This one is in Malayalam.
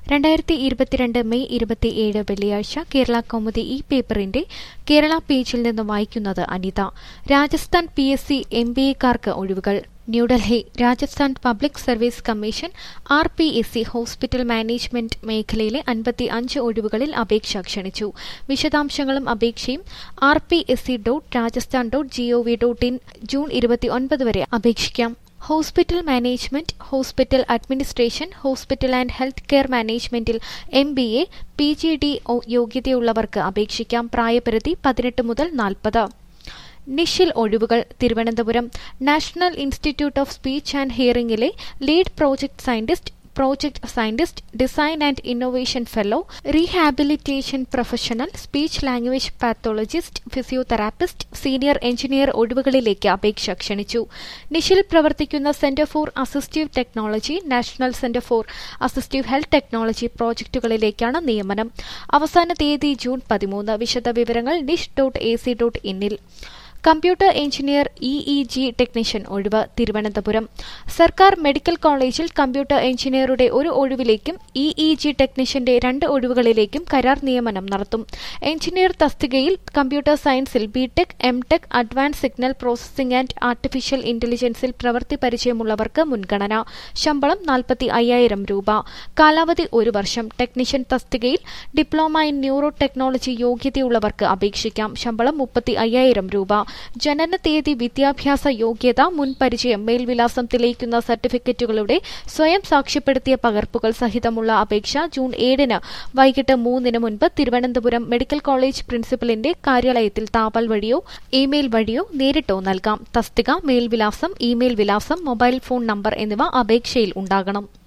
രണ്ടായിരത്തി ഇരുപത്തിരണ്ട് മെയ് ഇരുപത്തിയേഴ് വെള്ളിയാഴ്ച കേരള കൗമുദി ഈ പേപ്പറിന്റെ കേരള പേജിൽ നിന്ന് വായിക്കുന്നത് Anitha Rajasthan P S C M B എക്കാർക്ക് ഒഴിവുകൾ New Delhi Rajasthan public service commission R P S C hospital management മേഖലയിലെ അൻപത്തി അഞ്ച് ഒഴിവുകളിൽ അപേക്ഷ ക്ഷണിച്ചു വിശദാംശങ്ങളും അപേക്ഷയും R P S C dot Rajasthan dot GOV dot in June ഇരുപത്തിയൊൻപത് വരെ അപേക്ഷിക്കാം hospital management hospital administration hospital and health care മാനേജ്മെന്റിൽ M B A P G D യോഗ്യതയുള്ളവർക്ക് അപേക്ഷിക്കാം പ്രായപരിധി പതിനെട്ട് മുതൽ നാൽപ്പത് നിഷിൽ ഒഴിവുകൾ Thiruvananthapuram national institute of speech and ഹിയറിംഗിലെ lead project scientist project scientist design and innovation fellow rehabilitation professional speech language pathologist physiotherapist senior engineer ഒഴിവുകളിലേക്ക് അപേക്ഷ ക്ഷണിച്ചു നിഷിൽ പ്രവർത്തിക്കുന്ന centre for assistive technology national centre for assistive health technology പ്രോജക്ടുകളിലേക്കാണ് നിയമനം അവസാന തീയതി ജൂൺ പതിമൂന്ന് വിശദവിവരങ്ങൾ NISH dot A C dot ഇന്നിൽ computer engineer E E G technician ഒഴിവ് തിരുവനന്തപുരം സർക്കാർ മെഡിക്കൽ കോളേജിൽ കമ്പ്യൂട്ടർ എഞ്ചിനീയറുടെ ഒരു ഒഴിവിലേക്കും ഇ ഇ ജി ടെക്നീഷ്യന്റെ രണ്ട് ഒഴിവുകളിലേക്കും കരാർ നിയമനം നടത്തും എഞ്ചിനീയർ തസ്തികയിൽ കമ്പ്യൂട്ടർ സയൻസിൽ B Tech M tech advance signal processing and artificial ഇന്റലിജൻസിൽ പ്രവൃത്തി പരിചയമുള്ളവർക്ക് മുൻഗണന ശമ്പളം നാൽപ്പത്തി അയ്യായിരം രൂപ കാലാവധി ഒരു വർഷം ടെക്നീഷ്യൻ തസ്തികയിൽ ഡിപ്ലോമ ഇൻ ന്യൂറോ ടെക്നോളജി യോഗ്യതയുള്ളവർക്ക് അപേക്ഷിക്കാം ശമ്പളം മുപ്പത്തി അയ്യായിരം രൂപ ജനന തീയതി വിദ്യാഭ്യാസ യോഗ്യത മുൻപരിചയം മേൽവിലാസം തെളിയിക്കുന്ന സർട്ടിഫിക്കറ്റുകളുടെ സ്വയം സാക്ഷ്യപ്പെടുത്തിയ പകർപ്പുകൾ സഹിതമുള്ള അപേക്ഷ ജൂൺ ഏഴിന് വൈകിട്ട് മൂന്നിന് മുൻപ് തിരുവനന്തപുരം മെഡിക്കൽ കോളേജ് പ്രിൻസിപ്പലിന്റെ കാര്യാലയത്തിൽ താപാൽ വഴിയോ ഇമെയിൽ വഴിയോ നേരിട്ടോ നൽകാം തസ്തിക മേൽവിലാസം ഇമെയിൽ വിലാസം മൊബൈൽ ഫോൺ നമ്പർ എന്നിവ അപേക്ഷയിൽ ഉണ്ടാകണം